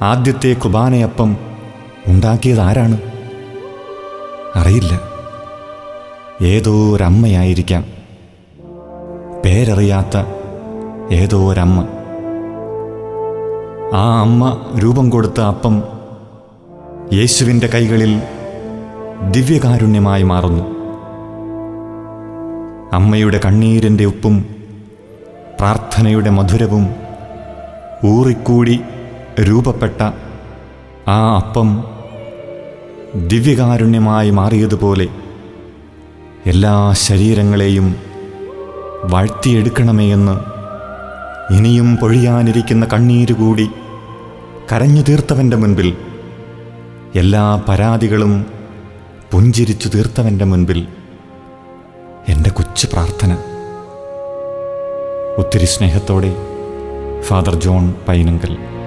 ആദ്യത്തെ കുർബാനയപ്പം ഉണ്ടാക്കിയത് ആരാണ് അറിയില്ല ഏതോ ഒരമ്മയായിരിക്കാം പേരറിയാത്ത ഏതോ ഒരമ്മ ആ അമ്മ രൂപം കൊടുത്ത അപ്പം യേശുവിൻ്റെ കൈകളിൽ ദിവ്യകാരുണ്യമായി മാറുന്നു അമ്മയുടെ കണ്ണീരിൻ്റെ ഉപ്പും പ്രാർത്ഥനയുടെ മധുരവും ഊറിക്കൂടി രൂപപ്പെട്ട ആ അപ്പം ദിവ്യകാരുണ്യമായി മാറിയതുപോലെ എല്ലാ ശരീരങ്ങളെയും വാഴ്ത്തിയെടുക്കണമേ എന്ന് ഇനിയും പൊഴിയാനിരിക്കുന്ന കണ്ണീരുകൂടി കരഞ്ഞു തീർത്തവൻ്റെ മുൻപിൽ എല്ലാ പരാതികളും പുഞ്ചിരിച്ചു തീർത്തവൻ്റെ മുൻപിൽ എൻ്റെ കൊച്ചു പ്രാർത്ഥന ഒത്തിരി സ്നേഹത്തോടെ ഫാദർ ജോൺ പൈനങ്കൽ